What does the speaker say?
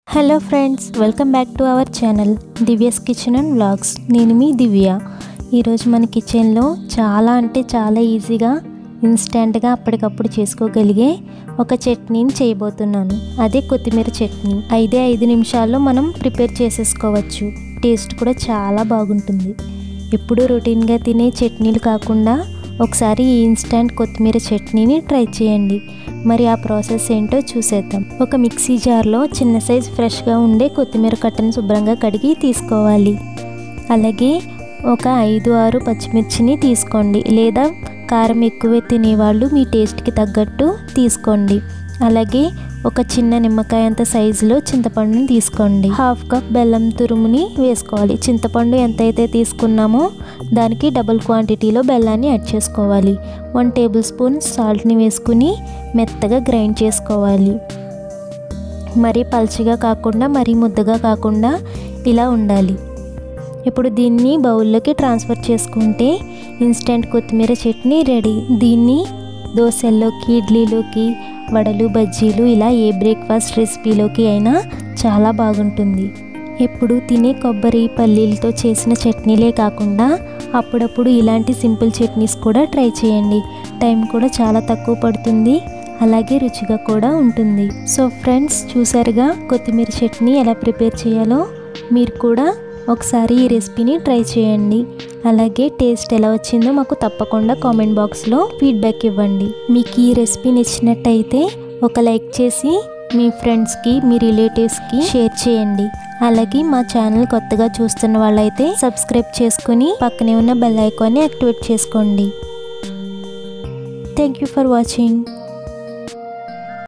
hello friends welcome back to our channel Divya's kitchen and vlogs నేను మీ దివ్య ఈరోజు మన కిచెన్లో చాలా అంటే చాలా ఈజీగా ఇన్స్టెంట్గా అప్పటికప్పుడు చేసుకోగలిగే ఒక చట్నీని చేయబోతున్నాను అదే కొత్తిమీర చట్నీ ఐదే ఐదు నిమిషాల్లో మనం ప్రిపేర్ చేసేసుకోవచ్చు టేస్ట్ కూడా చాలా బాగుంటుంది ఎప్పుడూ రొటీన్గా తినే చట్నీలు కాకుండా ఒకసారి ఈ ఇన్స్టంట్ కొత్తిమీర చట్నీని ట్రై చేయండి మరి ఆ ప్రాసెస్ ఏంటో చూసేద్దాం ఒక మిక్సీ జార్లో చిన్న సైజ్ ఫ్రెష్గా ఉండే కొత్తిమీర కట్టను శుభ్రంగా కడిగి తీసుకోవాలి అలాగే ఒక ఐదు ఆరు పచ్చిమిర్చిని తీసుకోండి లేదా కారం ఎక్కువే తినేవాళ్ళు మీ టేస్ట్కి తగ్గట్టు తీసుకోండి అలాగే ఒక చిన్న నిమ్మకాయ అంత సైజులో చింతపండుని తీసుకోండి హాఫ్ కప్ బెల్లం తురుముని వేసుకోవాలి చింతపండు ఎంతైతే తీసుకున్నామో దానికి డబుల్ క్వాంటిటీలో బెల్లాన్ని యాడ్ చేసుకోవాలి వన్ టేబుల్ స్పూన్ సాల్ట్ని వేసుకుని మెత్తగా గ్రైండ్ చేసుకోవాలి మరీ పల్చగా కాకుండా మరీ ముద్దగా కాకుండా ఇలా ఉండాలి ఇప్పుడు దీన్ని బౌల్లోకి ట్రాన్స్ఫర్ చేసుకుంటే ఇన్స్టెంట్ కొత్తిమీర చట్నీ రెడీ దీన్ని దోశల్లోకి ఇడ్లీలోకి వడలు బజ్జీలు ఇలా ఏ బ్రేక్ఫాస్ట్ రెసిపీలోకి అయినా చాలా బాగుంటుంది ఎప్పుడు తినే కొబ్బరి పల్లీలతో చేసిన చట్నీలే కాకుండా అప్పుడప్పుడు ఇలాంటి సింపుల్ చట్నీస్ కూడా ట్రై చేయండి టైం కూడా చాలా తక్కువ పడుతుంది అలాగే రుచిగా కూడా ఉంటుంది సో ఫ్రెండ్స్ చూసారుగా కొత్తిమీర చట్నీ ఎలా ప్రిపేర్ చేయాలో మీరు కూడా ఒకసారి ఈ రెసిపీని ట్రై చేయండి అలాగే టేస్ట్ ఎలా వచ్చిందో మాకు తప్పకుండా కామెంట్ బాక్స్లో ఫీడ్బ్యాక్ ఇవ్వండి మీకు ఈ రెసిపీ నచ్చినట్టయితే ఒక లైక్ చేసి మీ ఫ్రెండ్స్కి మీ రిలేటివ్స్కి షేర్ చేయండి అలాగే మా ఛానల్ కొత్తగా చూస్తున్న వాళ్ళైతే సబ్స్క్రైబ్ చేసుకుని పక్కనే ఉన్న బెల్ ఐకాన్ని యాక్టివేట్ చేసుకోండి థ్యాంక్ యూ ఫర్ వాచింగ్